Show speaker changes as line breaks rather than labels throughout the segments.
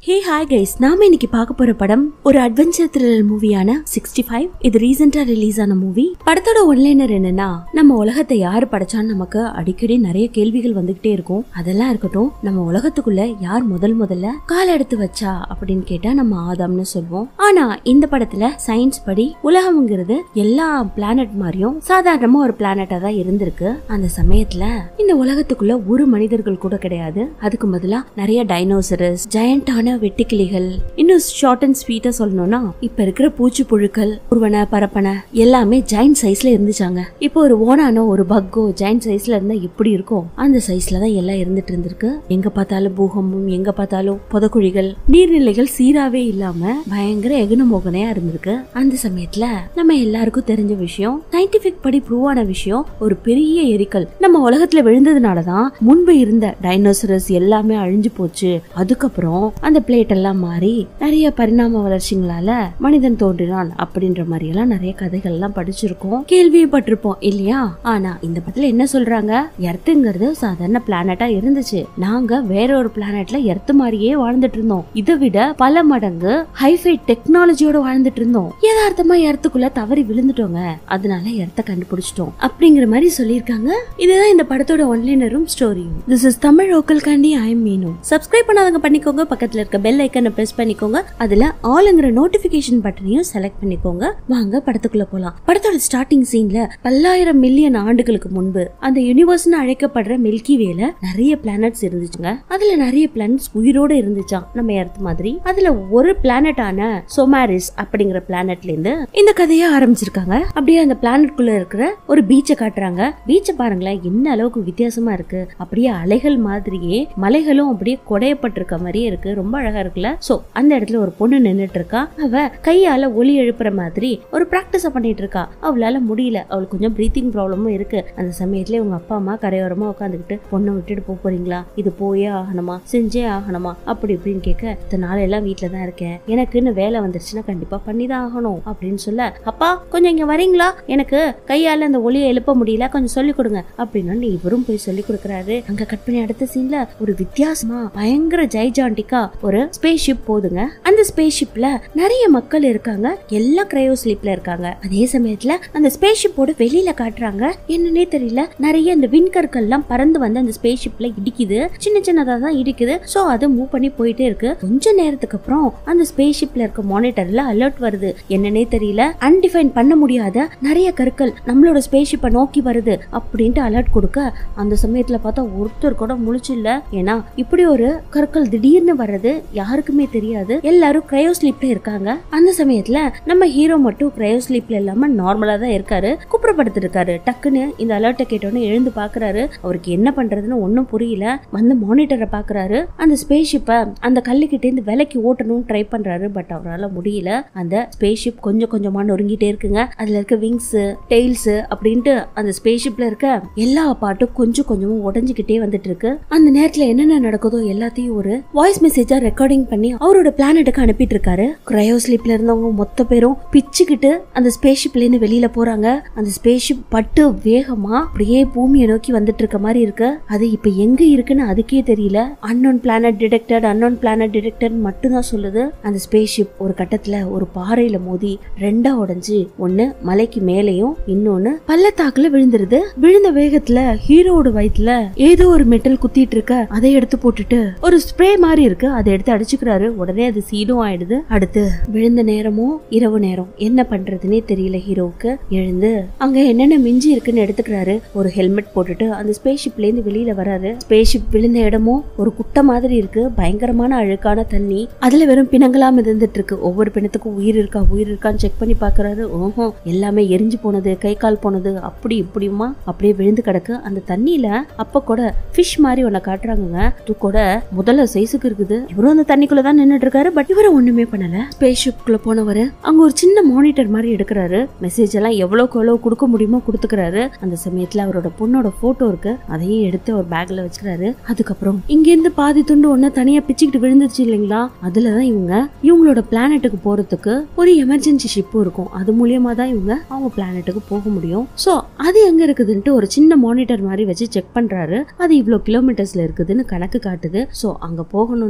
hey hi guys நாம இன்னைக்கு பார்க்க போற படம் ஒரு அட்வென்ச்சர் த்ரில்லர் மூவியான சிக்ஸ்டி ஃபைவ் இது ரீசெண்டா ரிலீஸ் ஆன மூவி படத்தோட ஒன்லைனர் என்னன்னா நம்ம உலகத்தை யாரு படைச்சான்னு நமக்கு அடிக்கடி நிறைய கேள்விகள் வந்துகிட்டே இருக்கும் அதெல்லாம் இருக்கட்டும் நம்ம உலகத்துக்குள்ள யார் முதல் முதல்ல கால் எடுத்து வச்சா அப்படின்னு கேட்டா நம்ம ஆதாம்னு சொல்லுவோம் ஆனா இந்த படத்துல சயின்ஸ் படி உலகம்ங்கிறது எல்லா பிளானட் மாதிரியும் சாதாரணமா ஒரு பிளானட்டா தான் இருந்திருக்கு அந்த சமயத்துல இந்த உலகத்துக்குள்ள ஒரு மனிதர்கள் கூட கிடையாது அதுக்கு பதிலா நிறைய டைனோசரஸ் ஜெயண்டான வெட்டுக்கிளிகள் இன்னும் ஷார்ட் அண்ட் ஸ்வீட்டா சொல்லணும்னா இப்ப இருக்கிற பூச்சி புழுக்கள் உருவன பரப்பன எல்லாமே ஜெயிண்ட் சைஸ்ல இருந்துச்சாங்க இப்போ ஒரு ஓனானோ ஒரு பக்கோ ஜெயிண்ட் சைஸ்ல இருந்தா எப்படி இருக்கும் அந்த சைஸ்ல தான் எல்லாம் இருந்துட்டு இருந்திருக்கு எங்க பார்த்தாலும் பூகம்பம் எங்க பார்த்தாலும் புதக்குழிகள் நீர்நிலைகள் சீராவே இல்லாம பயங்கர எகுனமோகனையா இருந்திருக்கு அந்த சமயத்துல நம்ம எல்லாருக்கும் தெரிஞ்ச விஷயம் சயின்டிபிக் படி ப்ரூவ் ஆன விஷயம் ஒரு பெரிய எரிக்கல் நம்ம உலகத்துல விழுந்ததுனாலதான் முன்பு இருந்த டைனோசரஸ் எல்லாமே அழிஞ்சு போச்சு அதுக்கப்புறம் அந்த பிளேட் எல்லாம் மாறி நிறைய பரிணாம வளர்ச்சிங்களால மனிதன் தோன்றினான் அப்படின்ற மாதிரி எல்லாம் நிறைய கதைகள் எல்லாம் படிச்சிருக்கோம் கேள்விப்பட்டிருப்போம் இல்லையா ஆனா இந்த படத்துல என்ன சொல்றாங்க எர்த்துங்கிறது சாதாரண பிளானட்டா இருந்துச்சு நாங்க வேற ஒரு பிளானட்ல எர்த்து மாதிரியே வாழ்ந்துட்டு இருந்தோம் இதை விட பல மடங்கு ஹைஃபை டெக்னாலஜியோட வாழ்ந்துட்டு இருந்தோம் யதார்த்தமா எர்த்துக்குள்ள தவறி விழுந்துட்டோங்க அதனால எர்த்த கண்டுபிடிச்சிட்டோம் அப்படிங்கிற மாதிரி சொல்லியிருக்காங்க இதுதான் இந்த படத்தோட ஒன்லைனரும் ஸ்டோரியும் this is Tamil local candy I மீனும் சப்ஸ்கிரைப் பண்ணாதவங்க பண்ணிக்கோங்க பக்கத்துல இருக்க பெல் ஐக்கனை பிரஸ் பண்ணிக்கோங்க அதுல ஆல்ங்கிற நோட்டிபிகேஷன் பட்டனையும் செலக்ட் பண்ணிக்கோங்க வாங்க படத்துக்குள்ள போலாம் படத்தோட ஸ்டார்டிங் சீன்ல பல்லாயிரம் மில்லியன் ஆண்டுகளுக்கு முன்பு அந்த யூனிவர்ஸ்னு அழைக்கப்படுற மில்கி வேல நிறைய பிளானட்ஸ் இருந்துச்சுங்க அதுல நிறைய பிளானட்ஸ் உயிரோட இருந்துச்சாம் நம்ம எர்த் மாதிரி அதுல ஒரு பிளானட்டான சோமாரிஸ் அப்படிங்கிற பிளானட்ல இருந்து இந்த கதையை ஆரம்பிச்சிருக்காங்க அப்படியே அந்த பிளானட்குள்ள இருக்கிற ஒரு பீச்சை காட்டுறாங்க பீச்சை பாருங்களேன் என்ன அளவுக்கு வித்தியாசமா இருக்கு அப்படியே அலைகள் மாதிரியே மலைகளும் அப்படியே குடையப்பட்டிருக்க மாதிரியே இருக்கு ரொம்ப அழகா இருக்குல்ல சோ அந்த இடத்துல ஒரு பொண்ணு நின்னுட்டு இருக்கா அவ கையால ஒலி எழுப்புற மாதிரி ஒரு பிராக்டிஸ் பண்ணிட்டு இருக்கா அவளால முடியல அவளுக்கு கொஞ்சம் பிரீத்திங் ப்ராப்ளமும் இருக்கு அந்த சமயத்துல உங்க அப்பா அம்மா கரையோரமா உட்காந்துக்கிட்டு பொண்ணை விட்டுட்டு போக போறீங்களா இது போயே ஆகணுமா செஞ்சே ஆகணுமா அப்படி இப்படின்னு கேட்க இத்தனை நாள் எல்லாம் வீட்டுல தான் இருக்கேன் எனக்குன்னு வேலை வந்துருச்சுன்னா கண்டிப்பா பண்ணிதான் ஆகணும் அப்படின்னு சொல்ல அப்பா கொஞ்சம் இங்க வரீங்களா எனக்கு கையால அந்த ஒளியை எழுப்ப முடியல கொஞ்சம் சொல்லி கொடுங்க அப்படின்னு இவரும் போய் சொல்லி கொடுக்கறாரு அங்க கட் பண்ணி அடுத்த சீன்ல ஒரு வித்தியாசமா பயங்கர ஜெய்ஜாண்டிக்கா ஒரு ஸ்பேஸ் ஷிப் போதுங்க அந்த ஸ்பேஸ் ஷிப்ல நிறைய மக்கள் இருக்காங்க எல்லாம் கிரையோ ஸ்லீப்ல இருக்காங்க அதே சமயத்துல அந்த ஸ்பேஸ் ஷிப்போட வெளியில காட்டுறாங்க என்னன்னே தெரியல நிறைய இந்த விண்கற்கள் எல்லாம் பறந்து வந்து அந்த ஸ்பேஸ் ஷிப்ல இடிக்குது சின்ன சின்னதா தான் இடிக்குது சோ அது மூவ் பண்ணி போயிட்டே இருக்கு கொஞ்ச நேரத்துக்கு அப்புறம் அந்த ஸ்பேஸ் ஷிப்ல இருக்க மானிட்டர்ல அலர்ட் வருது என்னன்னே தெரியல அன்டிஃபைன் பண்ண முடியாத நிறைய கற்கள் நம்மளோட ஸ்பேஸ் ஷிப்பை நோக்கி வருது அப்படின்ட்டு அலர்ட் கொடுக்க அந்த சமயத்துல பார்த்தா ஒருத்தர் கூட முழிச்சு இல்ல ஏன்னா இப்படி ஒரு கற்கள் திடீர்னு வர்றது யாருக்குமே தெரியாது எல்லாரும் கிரையோ ஸ்லீப்ல இருக்காங்க அந்த சமயத்துல நம்ம ஹீரோ மட்டும் கிரையோ ஸ்லீப்ல இல்லாம நார்மலா தான் இருக்காரு குப்புறப்படுத்திட்டு இருக்காரு டக்குன்னு இந்த அலர்ட்டை கேட்டோன்னு எழுந்து பாக்குறாரு அவருக்கு என்ன பண்றதுன்னு ஒன்னும் புரியல வந்து மானிட்டரை பாக்குறாரு அந்த ஸ்பேஸ் ஷிப்பை அந்த கல்லுக்கிட்ட இருந்து விலைக்கு ஓட்டணும்னு ட்ரை பண்றாரு பட் அவரால் முடியல அந்த ஸ்பேஸ் ஷிப் கொஞ்சம் கொஞ்சமா நொறுங்கிட்டே இருக்குங்க அதுல இருக்க விங்ஸ் டெய்ல்ஸ் அப்படின்ட்டு அந்த ஸ்பேஸ் ஷிப்ல இருக்க எல்லா பாட்டும் கொஞ்சம் கொஞ்சமா உடஞ்சுக்கிட்டே வந்துட்டு இருக்கு அந்த நேரத்துல என்னென்ன நடக்குதோ எல்லாத்தையும் ஒரு வாய்ஸ் மெசேஜா ரெக்கார்டிங் பண்ணி அவரோட பிளானட்டுக்கு அனுப்பிட்டு இருக்காரு கிரையோ ஸ்லீப்ல இருந்தவங்க மொத்த பேரும் பிச்சுக்கிட்டு அந்த ஸ்பேஸ் ஷிப்ல இருந்து வெளியில போறாங்க அந்த ஸ்பேஸ் ஷிப் பட்டு வேகமா அப்படியே பூமியை நோக்கி வந்துட்டு இருக்க மாதிரி இருக்கு அது இப்ப எங்க இருக்குன்னு அதுக்கே தெரியல unknown planet detected unknown planet detected மட்டும் தான் சொல்லுது அந்த ஸ்பேஸ் ஷிப் ஒரு கட்டத்துல ஒரு பாறையில மோதி ரெண்டா உடைஞ்சு ஒண்ணு மலைக்கு மேலேயும் இன்னொன்னு பள்ளத்தாக்குல விழுந்துருது விழுந்த வேகத்துல ஹீரோவோட வயித்துல ஏதோ ஒரு மெட்டல் குத்திட்டு இருக்க அதை எடுத்து போட்டுட்டு ஒரு ஸ்ப்ரே மாதிரி இருக்கு அதை எடுத்து அடிச்சுக்கிறாரு உடனே அது சீடும் ஆயிடுது அடுத்து விழுந்த நேரமும் இரவு நேரம் என்ன பண்றதுன்னே தெரியல ஹீரோவுக்கு எழுந்து அங்க என்னென்ன மிஞ்சி இருக்குன்னு எடுத்துக்கிறாரு ஒரு ஹெல்மெட் போட்டுட்டு அந்த ஸ்பேஸ் ஷிப்ல இருந்து வெளியில வராரு ஸ்பேஸ் ஷிப் விழுந்த இடமும் ஒரு குட்டை மாதிரி இருக்கு பயங்கரமான அழுக்கான தண்ணி அதுல வெறும் பிணங்களா மிதந்துட்டு இருக்கு ஒவ்வொரு பிணத்துக்கும் உயிர் இருக்கா உயிர் இருக்கான்னு செக் பண்ணி பாக்குறாரு ஓஹோ எல்லாமே எரிஞ்சு போனது கை கால் போனது அப்படி இப்படியுமா அப்படியே விழுந்து கிடக்கு அந்த தண்ணியில அப்ப கூட ஃபிஷ் மாதிரி ஒன்ன காட்டுறாங்க அது கூட முதல்ல சைஸுக்கு இருக்குது இவரும் அந்த தண்ணிக்குள்ள தான் நின்னுட்டு இருக்காரு பட் இவரும் ஒண்ணுமே பண்ணல ஸ்பேஸ் ஷிப்குள்ள போனவரு அங்க ஒரு சின்ன மானிட்டர் மாதிரி எடுக்கிறாரு மெசேஜ் எல்லாம் எவ்வளவுக்கு எவ்வளவு கொடுக்க முடியுமோ கொடுத்துக்கிறாரு அந்த சமயத்துல அவரோட பொண்ணோட போட்டோ இருக்கு அதையும் எடுத்து ஒரு பேக்ல வச்சுக்கிறாரு அதுக்கப்புறம் இங்க இருந்து பாதி துண்டு ஒண்ணு தனியா பிச்சுக்கிட்டு விழுந்துச்சு இல்லைங்களா அதுலதான் இவங்க இவங்களோட பிளானட்டுக்கு போறதுக்கு ஒரு எமர்ஜென்சி ஷிப்பும் இருக்கும் அது மூலியமா தான் இவங்க அவங்க பிளானட்டுக்கு போக முடியும் சோ அது எங்க இருக்குதுன்ட்டு ஒரு சின்ன மானிட்டர் மாதிரி வச்சு செக் பண்றாரு அது இவ்வளவு கிலோமீட்டர்ஸ்ல இருக்குதுன்னு கணக்கு காட்டுது சோ அங்க போகணும்னா நடந்து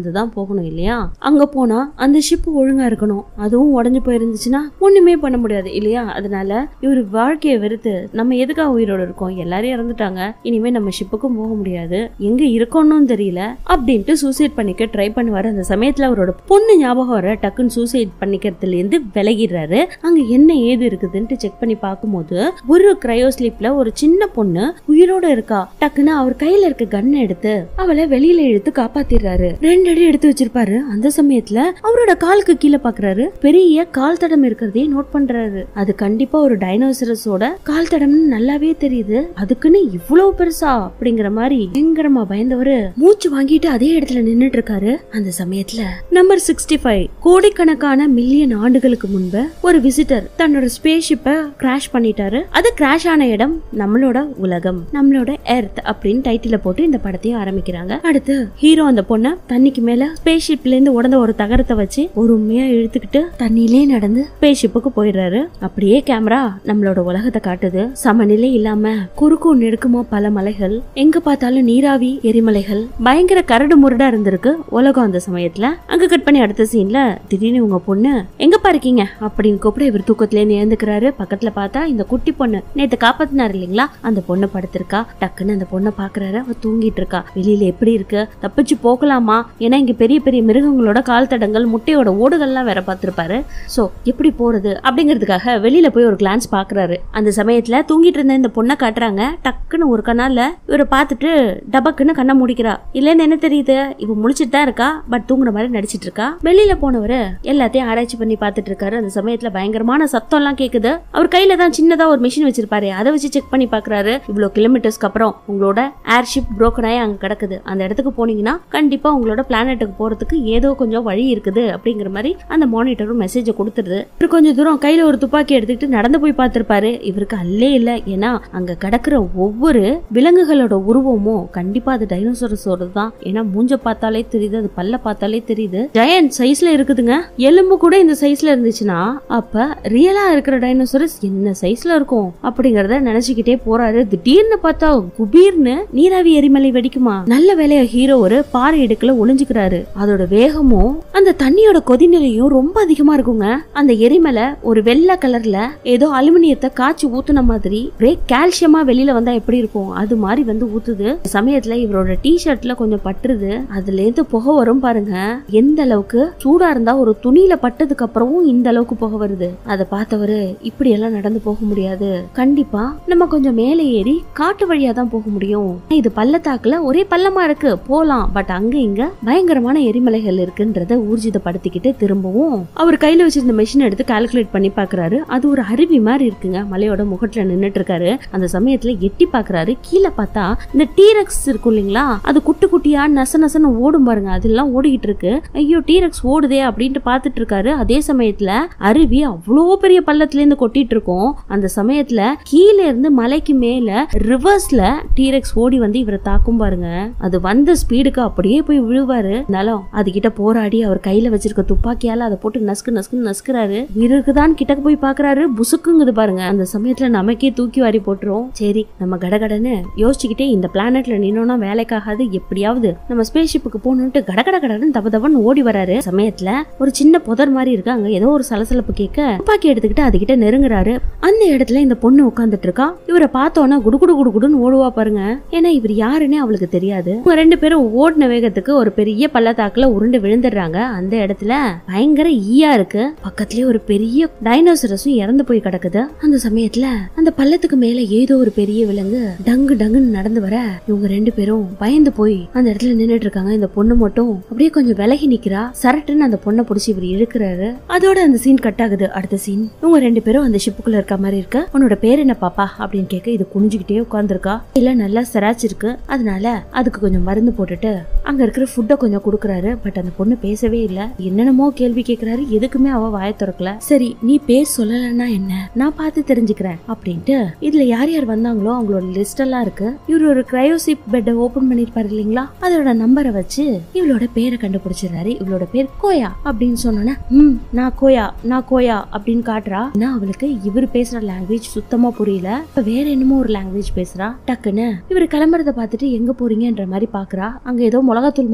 இருந்து தான் போகணும் இல்லையா அங்க போனா அந்த ஷிப் ஒழுங்கா இருக்கணும் அதுவும் உடஞ்சு போயிருந்துச்சுன்னா ஒண்ணுமே பண்ண முடியாது இல்லையா அதனால இவர் வாழ்க்கையை வெறுத்து நம்ம எதுக்காக உயிரோட இருக்கோம் எல்லாரும் இறந்துட்டாங்க இனிமே நம்ம ஷிப்புக்கும் போக முடியாது எங்க இருக்கோம்னு தெரியல அப்படின்ட்டு சூசைட் பண்ணிக்க ட்ரை பண்ணுவாரு அந்த சமயத்துல அவரோட பொண்ணு ஞாபகம் வர டக்குன்னு சூசைட் பண்ணிக்கிறதுல இருந்து விலகிடுறாரு அங்க என்ன ஏது இருக்குதுன்ட்டு செக் பண்ணி பார்க்கும்போது ஒரு கிரையோ ஸ்லீப்ல ஒரு சின்ன பொண்ணு உயிரோட இருக்கா டக்குன்னு அவர் கையில இருக்க கன்னை எடுத்து அவளை வெளியில இழுத்து காப்பாத்திடுறாரு ரெண்டு அடி எடுத்து வச்சிருப்பாரு அந்த சமயத்துல அவரோட காலுக்கு கீழே பாக்குறாரு பெரிய கால் தடம் இருக்கிறதையும் நோட் பண்றாரு அது கண்டிப்பா ஒரு டைனோசரஸோட கால் தடம்னு நல்லாவே தெரியுது அதுக்குன்னு இவ்வளவு பெருசா அப்படிங்கிற மாதிரி பயங்கரமா பயந்தவரு மூச்சு வாங்கிட்டு அதே இடத்துல நின்னுட்டு இருக்காரு அந்த சமயத்துல நம்பர் சிக்ஸ்டி ஃபைவ் கோடிக்கணக்கான மில்லியன் ஆண்டுகளுக்கு முன்பு ஒரு விசிட்டர் தன்னோட ஸ்பேஸ் ஷிப்பை கிராஷ் பண்ணிட்டாரு அது கிராஷ் ஆன இடம் நம்மளோட உலகம் நம்மளோட எர்த் அப்படின்னு டைட்டில போட்டு இந்த படத்தையும் ஆரம்பிக்கிறாங்க அடுத்து ஹீரோ அந்த பொண்ண தண்ணிக்கு மேல ஸ்பேஸ் ஷிப்ல இருந்து உடந்த ஒரு தகரத்தை வச்சு பொறுமையா இழுத்துக்கிட்டு தண்ணியிலே நடந்து ஸ்பேஸ் ஷிப்புக்கு போயிடுறாரு அப்படியே கேமரா நம்மளோட உலகத்தை காட்டுது சமநிலை இல்லாம குறுக்கும் நெருக்குமா பல மலைகள் எங்க பார்த்தாலும் நீராவி எரிமலைகள் பயங்கர கரடு முரடா இருந்திருக்கு உலகம் அந்த சமயத்துல அங்க கட் பண்ணி அடுத்த சீன்ல திடீர்னு உங்க பொண்ணு எங்கப்பா இருக்கீங்க அப்படின்னு கூப்பிட இவர் தூக்கத்திலே நேர்ந்துக்கிறாரு பக்கத்துல பார்த்தா இந்த குட்டி பொண்ணு நேத்து காப்பாத்தினாரு இல்லைங்களா அந்த பொண்ணு படுத்திருக்கா டக்குன்னு அந்த பொண்ணை பாக்குறாரு அவ தூங்கிட்டு இருக்கா வெளியில எப்படி இருக்கு தப்பிச்சு போகலாமா ஏன்னா இங்க பெரிய பெரிய மிருகங்களோட கால் தடங்கள் முட்டையோட ஓடுகள்லாம் வேற பார்த்திருப்பாரு சோ எப்படி போறது அப்படிங்கிறதுக்காக வெளியில போய் ஒரு கிளான்ஸ் பாக்குறாரு அந்த சமயத்துல தூங்கிட்டு இருந்த இந்த பொண்ணை காட்டுறாங்க டக்குன்னு ஒரு கண்ணால இவரை பார்த்துட்டு டபக்குன்னு கண்ணை முடிக்கிறா இல்லன்னு என்ன தெரியுது இவ முழிச்சிட்டு தான் இருக்கா பட் தூங்குற மாதிரி நடிச்சிட்டு இருக்கா வெளியில போனவரு எல்லாத்தையும் ஆராய்ச்சி பண்ணி பார்த்துட்டு இருக்காரு அந்த சமயத்துல பயங்கரமான சத்தம் எல்லாம் கேக்குது அவர் கையில தான் சின்னதா ஒரு மிஷின் வச்சிருப்பாரு அதை வச்சு செக் பண்ணி பாக்குறாரு இவ்வளவு கிலோமீட்டர்ஸ்க்கு அப்புறம் உங்களோட ஏர்ஷிப் broken ஆகி அங்க கிடக்குது அந்த இடத்துக்கு போனீங்கன்னா கண்டிப்பா உங்களோட பிளானட்டுக்கு போறதுக்கு ஏதோ கொஞ்சம் வழி இருக்குது அப்படிங்கிற மாதிரி அந்த மானிட்டரும் மெசேஜை கொடுத்துருது இவர் கொஞ்சம் தூரம் கையில ஒரு துப்பாக்கி எடுத்துக்கிட்டு நடந்து போய் பார்த்திருப்பாரு இவருக்கு அல்லே இல்ல ஏன்னா அங்க கிடக்குற ஒவ்வொரு விலங்குகளோட உருவமும் கண்டிப்பா அது டைனோசரஸோட தான் ஏன்னா மூஞ்ச பார்த்தாலே தெரியுது அது பல்ல பார்த்தாலே தெரியுது ஜெயன் சைஸ்ல இருக்குதுங்க எலும்பு கூட இந்த சைஸ்ல இருந்துச்சுன்னா அப்ப ரியலா இருக்கிற டைனோசரஸ் என்ன சைஸ்ல இருக்கும் அப்படிங்கறத நினைச்சுக்கிட்டே போறாரு திடீர்னு பார்த்தா குபீர்னு நீராவி எரிமலை வெடிக்குமா நல்ல வேலையா ஹீரோ ஒரு பாறை இடுக்குல ஒளிஞ்சுக்கிறாரு அதோட வேகமும் அந்த தண்ணியோட கொதிநிலையும் ரொம்ப அதிகமா இருக்குங்க அந்த எரிமலை ஒரு வெள்ளை கலர்ல ஏதோ அலுமினியத்தை காய்ச்சி ஊத்துன மாதிரி ஒரே கால்சியமா வெளியில வந்தா எப்படி இருக்கும் அது மாதிரி வந்து ஊத்துது இந்த சமயத்துல இவரோட டி ஷர்ட்ல கொஞ்சம் பட்டுருது அதுல இருந்து புகை வரும் பாருங்க எந்த அளவுக்கு சூடா இருந்தா ஒரு துணியில பட்டதுக்கு அப்புறமும் இந்த அளவுக்கு புகை வருது அதை பார்த்தவரு இப்படி எல்லாம் நடந்து போக முடியாது கண்டிப்பா நம்ம கொஞ்சம் மேலே ஏறி காட்டு வழியா தான் போக முடியும் இது பள்ளத்தாக்குல ஒரே பள்ளமா இருக்கு போலாம் பட் அங்க இங்க பயங்கரமான எரிமலைகள் இருக்குன்றத ஊர்ஜிதப்படுத்திக்கிட்டு திரும்பவும் அவர் கையில வச்சிருந்த மெஷின் எடுத்து கால்குலேட் பண்ணி பாக்குறாரு அது ஒரு அருவி மாதிரி இருக்குங்க மலையோட முகத்துல நின்னுட்டு இருக்காரு அந்த சமயத்துல எட்டி பாக்குறாரு கீழே பார்த்தா இந்த டீரக்ஸ் இருக்கும் இல்லைங்களா அது குட்டி குட்டியா நச நசன்னு ஓடும் பாருங்க அதெல்லாம் ஓடிக்கிட்டு இருக்கு ஐயோ டீரக்ஸ் ஓடுதே அப்படின்ட்டு பார்த்துட்டு இருக்காரு அதே சமயத்துல அருவி அவ்வளோ பெரிய பள்ளத்துல இருந்து கொட்டிட்டு இருக்கும் அந்த சமயத்துல கீழே இருந்து மலைக்கு மேல ரிவர்ஸ்ல டீரெக்ஸ் ஓடி வந்து இவரை தாக்கும் பாருங்க அது வந்த ஸ்பீடுக்கு அப்படியே போய் விழுவாரு இருந்தாலும் அது கிட்ட போராடி அவர் கையில வச்சிருக்க துப்பாக்கியால அதை போட்டு நசுக்கு நசுக்குன்னு நசுக்குறாரு இருக்குதான் கிட்டக்கு போய் பாக்குறாரு புசுக்குங்குது பாருங்க அந்த சமயத்துல நமக்கே தூக்கி வாரி போட்டுரும் சரி நம்ம கடகடன்னு யோசிச்சுக்கிட்டே இந்த பிளானட்ல நின்னோம்னா வேலைக்காகாது எப்படியாவது நம்ம ஸ்பேஸ் ஷிப்புக்கு போகணும்ட்டு கடகட கடன்னு தப தபன்னு ஓடி வராரு சமயத்துல ஒரு சின்ன புதர் மாதிரி இருக்கு அங்க ஏதோ ஒரு சலசலப்பு கேட்க துப்பாக்கி எடுத்துக்கிட்டு அதுகிட்ட நெருங்குறாரு அந்த இடத்துல இந்த பொண்ணு உட்காந்துட்டு இருக்கா இவரை பார்த்தோன்னா குடுகுடு குடுகுடுன்னு ஓடுவா பாருங்க ஏன்னா இவர் யாருன்னே அவளுக்கு தெரியாது இவங்க ரெண்டு பேரும் ஓடின வேகத்துக்கு ஒரு பெரிய பள்ளத்தாக்குல உருண்டு விழுந்துடுறாங்க அந்த இடத்துல பயங்கர ஈயா இருக்கு பக்கத்துலயே ஒரு பெரிய டைனோசரஸும் இறந்து போய் கிடக்குது அந்த சமயத்துல அந்த பள்ளத்துக்கு மேல ஏதோ ஒரு பெரிய விலங்கு டங்கு டங்குன்னு நடந்து வர இவங்க ரெண்டு பேரும் பயந்து போய் அந்த இடத்துல நின்னுட்டு இருக்காங்க இந்த பொண்ணு மட்டும் அப்படியே கொஞ்சம் விலகி நிக்கிறா சரட்டுன்னு அந்த பொண்ணை பிடிச்சி இவர் இழுக்கிறாரு அதோட அந்த சீன் கட் ஆகுது அடுத்த சீன் இவங்க ரெண்டு பேரும் அந்த ஷிப்புக்குள்ள இருக்க மாதிரி இருக்கு உன்னோட பேர் என்ன பாப்பா அப்படின்னு கேட்க இது குனிஞ்சுக்கிட்டே உட்காந்துருக்கா இல்ல நல்லா சிராச்சிருக்கு அதனால அதுக்கு கொஞ்சம் மருந்து போட்டுட்டு அங்க இருக்கிற ஃபுட்டை கொஞ்சம் கொடுக்குறாரு பட் அந்த பொண்ணு பேசவே இல்ல என்னென்னமோ கேள்வி கேக்குறாரு எதுக்குமே அவ வாய திறக்கல சரி நீ பேர் சொல்லலைன்னா என்ன நான் பார்த்து தெரிஞ்சுக்கிறேன் அப்படின்ட்டு இதுல யார் யார் வந்தாங்களோ அவங்களோட லிஸ்ட் எல்லாம் இருக்கு இவர் ஒரு கிரையோசிப் பெட்டை ஓபன் பண்ணிருப்பாரு இல்லைங்களா அதோட நம்பரை வச்சு இவளோட பேரை கண்டுபிடிச்சிடுறாரு இவளோட பேர் கோயா அப்படின்னு சொன்னோன்னே ம் நான் கோயா நான் கோயா அப்படின்னு காட்டுறா ஆனா அவளுக்கு இவர் பேசுற லாங்குவேஜ் சுத்தமா புரியல இப்ப வேற என்னமோ ஒரு லாங்குவேஜ் பேசுறா டக்குன்னு இவர் கிளம்புறத பார்த்துட்டு எங்க போறீங்கன்ற மாதிரி பாக்குறா அங்க ஏதோ மிளகாத்தூள் மாதிரி இருக்கு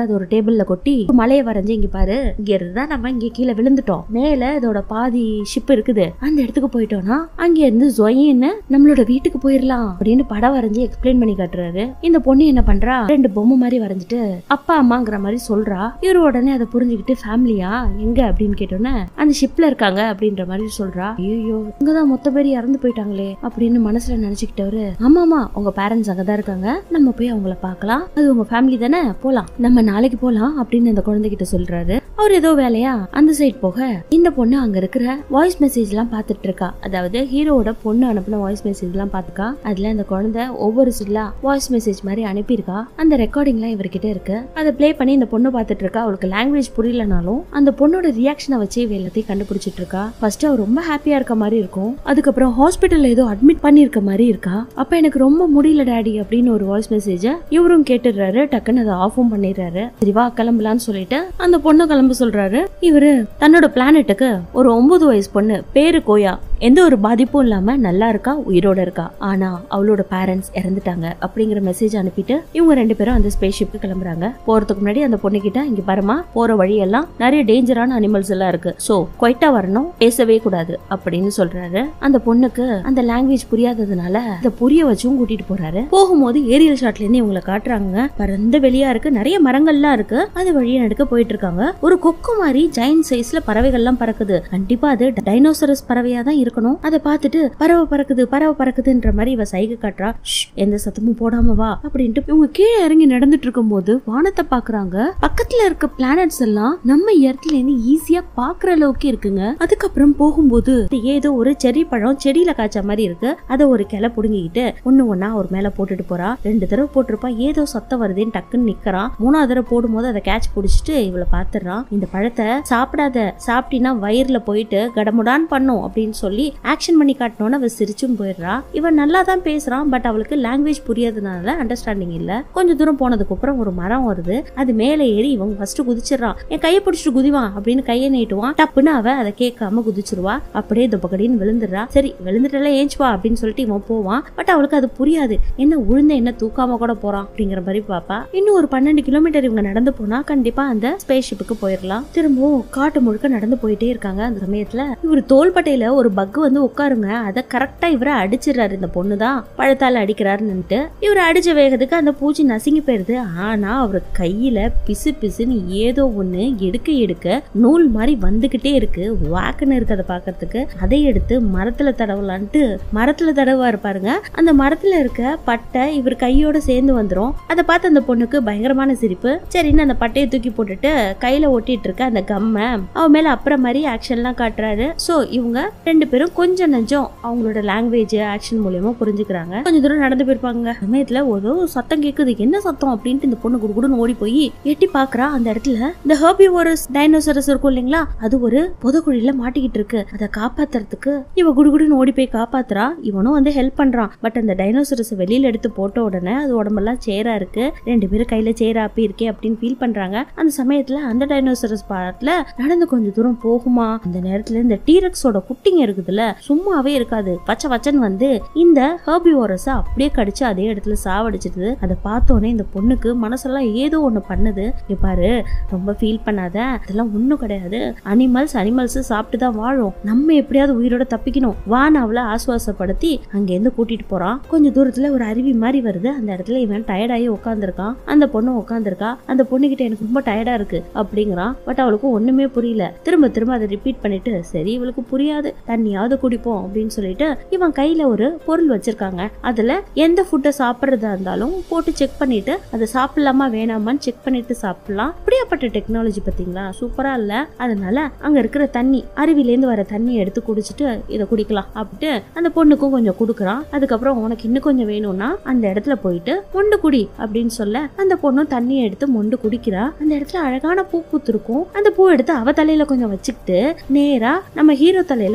அது ஒரு டேபிள்ல கொட்டி மலையை வரைஞ்சு இங்க பாரு இங்க இருந்தா நம்ம இங்க கீழே விழுந்துட்டோம் மேல இதோட பாதி ஷிப் இருக்குது அந்த இடத்துக்கு போயிட்டோம்னா அங்க இருந்து ஜொயின்னு நம்மளோட வீட்டுக்கு போயிடலாம் அப்படின்னு படம் வரைஞ்சு எக்ஸ்பிளைன் பண்ணி காட்டுறாரு இந்த பொண்ணு என்ன பண்றா ரெண்டு பொம்மை மாதிரி வரைஞ்சிட்டு அப்பா அம்மாங்கிற மாதிரி சொல்றா இவரு உடனே அதை புரிஞ்சுக்கிட்டு ஃபேமிலியா எங்க அப்படின்னு கேட்டோன்னே அந்த ஷிப்ல இருக்காங்க அப்படின்ற மாதிரி சொல்றா ஐயோ இங்கதான் மொத்த பேர் இறந்து போயிட்டாங்களே அப்படின்னு மனசுல நினைச்சுக்கிட்டவரு ஆமாமா உங்க பேரண்ட்ஸ் அங்கதான் இருக்காங்க நம்ம போய் அவங்கள பார்க்கலாம் அது உங்க ஃபேமிலி தானே போலாம் நம்ம நாளைக்கு போலாம் அப்படின்னு அந்த குழந்தைகிட்ட சொல்றாரு அவர் ஏதோ வேலையா அந்த சைட் போக இந்த பொண்ணு அங்க இருக்கிற வாய்ஸ் மெசேஜ் எல்லாம் பாத்துட்டு இருக்கா அதாவது ஹீரோவோட பொண்ணு அனுப்பின வாய்ஸ் மெசேஜ் எல்லாம் பாத்துக்கா அதுல அந்த குழந்தை ஒவ்வொரு சில்லா வாய்ஸ் மெசேஜ் மாதிரி அனுப்பியிருக்கா அந்த ரெக்கார்டிங்லாம் இவர்கிட்ட இருக்கு அதை ப்ளே பண்ணி இந்த பொண்ணு பாத்துட்டு இருக்கா அவளுக்கு லாங்குவேஜ் புரியலனாலும் அந்த பொண்ணோட ரியாக்ஷனை வச்சு இவ எல்லாத்தையும் கண்டுபிடிச்சிட்டு இருக்கா ஃபர்ஸ்ட் அவ ரொம்ப ஹாப்பியா இருக்க மாதிரி இருக்கும் அதுக்கப்புறம் ஹாஸ்பிட்டல்ல ஏதோ அட்மிட் பண்ணிருக்க மாதிரி இருக்கா அப்ப எனக்கு ரொம்ப முடியல டாடி அப்படின்னு ஒரு வாய்ஸ் மெசேஜ இவரும் கேட்டுடுறாரு டக்குன்னு அதை ஆஃபும் பண்ணிடுறாரு சரி வா கிளம்பலான்னு சொல்லிட்டு அந்த பொண்ணு கிளம்ப சொல்றாரு இவரு தன்னோட பிளானெட்டுக்கு ஒரு ஒன்பது வயசு பொண்ணு பேரு கோயா எந்த ஒரு பாதிப்பும் இல்லாம நல்லா இருக்கா உயிரோட இருக்கா ஆனா அவளோட பேரண்ட்ஸ் இறந்துட்டாங்க அப்படிங்கிற மெசேஜ் அனுப்பிட்டு இவங்க ரெண்டு பேரும் அந்த ஸ்பேஸ் ஷிப்க்கு கிளம்புறாங்க போறதுக்கு முன்னாடி அந்த பொண்ணு கிட்ட இங்க பாருமா போற வழியெல்லாம் நிறைய டேஞ்சரான அனிமல்ஸ் எல்லாம் இருக்கு சோ குவைட்டா வரணும் பேசவே கூடாது அப்படின்னு சொல்றாரு அந்த பொண்ணுக்கு அந்த லாங்குவேஜ் புரியாததுனால அதை புரிய வச்சும் கூட்டிட்டு போறாரு போகும்போது ஏரியல் ஷாட்ல இருந்து இவங்களை காட்டுறாங்க பரந்த வெளியா இருக்கு நிறைய மரங்கள்லாம் இருக்கு அது வழியா நடுக்க போயிட்டு இருக்காங்க ஒரு கொக்கு மாதிரி ஜெயின் சைஸ்ல பறவைகள்லாம் பறக்குது கண்டிப்பா அது டைனோசரஸ் பறவையா தான் இருக்கணும் அதை பார்த்துட்டு பறவை பறக்குது பறவை பறக்குதுன்ற மாதிரி இவ சைகை காட்டுறா "ஷ், எந்த சத்தமும் போடாம வா அப்படின்ட்டு இவங்க கீழே இறங்கி நடந்துட்டு இருக்கும்போது வானத்தை பாக்குறாங்க பக்கத்துல இருக்க பிளானட்ஸ் எல்லாம் நம்ம இடத்துல இருந்து ஈஸியா பாக்குற அளவுக்கு இருக்குங்க அதுக்கப்புறம் போகும்போது இது ஏதோ ஒரு செரி பழம் செடியில காய்ச்ச மாதிரி இருக்கு அதை ஒரு கிளை புடுங்கிக்கிட்டு ஒண்ணு ஒண்ணா ஒரு மேல போட்டுட்டு போறா ரெண்டு தடவை போட்டிருப்பா ஏதோ சத்தம் வருதுன்னு டக்குன்னு நிக்கிறான் மூணாவது தடவை போடும்போது அதை கேட்ச் புடிச்சிட்டு இவளை பாத்துறான் இந்த பழத்தை சாப்பிடாத சாப்பிட்டீங்கன்னா வயிறுல போயிட்டு கடமுடான் பண்ணும் அப்படின்னு சொல்லி ஆக்ஷன் பண்ணி காட்டணும்னு அவ சிரிச்சும் போயிடுறா இவன் நல்லா தான் பேசுறான் பட் அவளுக்கு லாங்குவேஜ் புரியாததுனால அண்டர்ஸ்டாண்டிங் இல்ல கொஞ்சம் தூரம் போனதுக்கு அப்புறம் ஒரு மரம் வருது அது மேலே ஏறி இவன் ஃபர்ஸ்ட் குதிச்சிடுறான் என் கையை பிடிச்சிட்டு குதிவான் அப்படின்னு கையை நீட்டுவான் டப்புன்னு அவ அதை கேட்காம குதிச்சிருவா அப்படியே துப்பக்கடின்னு விழுந்துடுறா சரி விழுந்துட்டல ஏஞ்சுவா அப்படின்னு சொல்லிட்டு இவன் போவான் பட் அவளுக்கு அது புரியாது என்ன உழுந்த என்ன தூக்காம கூட போறான் அப்படிங்கிற மாதிரி பாப்பா இன்னும் ஒரு பன்னெண்டு கிலோமீட்டர் இவங்க நடந்து போனா கண்டிப்பா அந்த ஸ்பேஸ் ஷிப்புக்கு போயிடலாம் திரும்பவும் காட்டு முழுக்க நடந்து போயிட்டே இருக்காங்க அந்த சமயத்துல இவர் தோள்பட்டையில ஒரு பக் வந்து உட்காருங்க அதை கரெக்டா இவரை அடிச்சிடுறாரு இந்த பொண்ணு தான் பழத்தால அடிக்கிறாருன்னுட்டு இவர் அடிச்ச வேகத்துக்கு அந்த பூச்சி நசுங்கி போயிருது ஆனா அவர் கையில பிசு பிசுன்னு ஏதோ ஒண்ணு எடுக்க எடுக்க நூல் மாதிரி வந்துகிட்டே இருக்கு வாக்குன்னு இருக்கு அதை பாக்குறதுக்கு அதை எடுத்து மரத்துல தடவலான்ட்டு மரத்துல தடவாரு பாருங்க அந்த மரத்துல இருக்க பட்டை இவர் கையோட சேர்ந்து வந்துரும் அதை பார்த்து அந்த பொண்ணுக்கு பயங்கரமான சிரிப்பு சரின்னு அந்த பட்டையை தூக்கி போட்டுட்டு கையில ஒட்டிட்டு இருக்க அந்த கம்மை அவ மேல அப்புறம் மாதிரி ஆக்ஷன்லாம் காட்டுறாரு சோ இவங்க ரெண்டு பேரும் கொஞ்சம் நெஞ்சம் அவங்களோட லாங்குவேஜ் ஆக்ஷன் மூலியமா புரிஞ்சுக்கிறாங்க கொஞ்சம் தூரம் நடந்து போயிருப்பாங்க சமயத்துல ஒரு சத்தம் கேக்குது என்ன சத்தம் அப்படின்ட்டு இந்த பொண்ணு குடுகுடுன்னு ஓடி போய் எட்டி பாக்குறா அந்த இடத்துல இந்த ஹர்பிவோரஸ் டைனோசரஸ் இருக்கும் இல்லைங்களா அது ஒரு புதக்குழியில மாட்டிக்கிட்டு இருக்கு அதை காப்பாத்துறதுக்கு இவ குடுகுடுன்னு ஓடி போய் காப்பாத்துறா இவனும் வந்து ஹெல்ப் பண்றான் பட் அந்த டைனோசரஸ் வெளியில எடுத்து போட்ட உடனே அது உடம்பெல்லாம் சேரா இருக்கு ரெண்டு பேரும் கையில சேரா அப்பி இருக்கே அப்படின்னு ஃபீல் பண்றாங்க அந்த சமயத்துல அந்த டைனோசரஸ் பாடத்துல நடந்து கொஞ்சம் தூரம் போகுமா அந்த நேரத்துல இந்த டீரக்ஸோட குட்டிங்க இருக்குதுல்ல சும்மாவே இருக்காது பச்சை பச்சைன்னு வந்து இந்த ஹர்பிவோரஸ அப்படியே கடிச்சு அதே இடத்துல சாவடிச்சிடுது அதை பார்த்தோன்னே இந்த பொண்ணுக்கு மனசெல்லாம் ஏதோ ஒண்ணு பண்ணுது இங்க பாரு ரொம்ப ஃபீல் பண்ணாத அதெல்லாம் ஒண்ணும் கிடையாது அனிமல்ஸ் அனிமல்ஸ் சாப்பிட்டு தான் வாழும் நம்ம எப்படியாவது உயிரோட தப்பிக்கணும் வான்னு அவளை ஆசுவாசப்படுத்தி அங்கேருந்து கூட்டிட்டு போறான் கொஞ்சம் தூரத்துல ஒரு அருவி மாதிரி வருது அந்த இடத்துல இவன் டயர்டாகி உட்காந்துருக்கான் அந்த பொண்ணு உட்காந்துருக்கா அந்த பொண்ணுகிட்ட எனக்கு ரொம்ப டயர்டா இருக்கு அப்படிங்கிறான் பட் அவளுக்கு ஒண்ணுமே புரியல திரும்ப திரும்ப அதை ரிப்பீட் பண்ணிட்டு சரி இவளுக்கு புரியாது தண்ணியாவது குடிப்போம் அப்படின்னு சொல்லிட்டு இவன் கையில ஒரு பொருள் வச்சிருக்காங்க அதுல எந்த ஃபுட்டை சாப்பிட்றதா இருந்தாலும் போட்டு செக் பண்ணிட்டு அதை சாப்பிடலாமா வேணாமான்னு செக் பண்ணிட்டு சாப்பிடலாம் அப்படியாப்பட்ட டெக்னாலஜி பாத்தீங்களா சூப்பரா இல்ல அதனால அங்க இருக்கிற தண்ணி அருவிலேருந்து வர தண்ணி எடுத்து குடிச்சிட்டு இதை குடிக்கலாம் அப்படின்ட்டு அந்த பொண்ணுக்கும் கொஞ்சம் கொடுக்குறான் அதுக்கப்புறம் உனக்கு இன்னும் கொஞ்சம் வேணும்னா அந்த இடத்துல போயிட்டு மொண்டு குடி அப்படின்னு சொல்ல அந்த பொண்ணும் தண்ணியை எடுத்து மொண்டு குடிக்கிறா அந்த இடத்துல அழகான பூ பூத்திருக்கும் அந்த பூ எடுத்து அவ தலையில கொஞ்சம் வச்சுக்கிட்டு நேரா நம்ம ஹீரோ தலையில கொஞ்சம்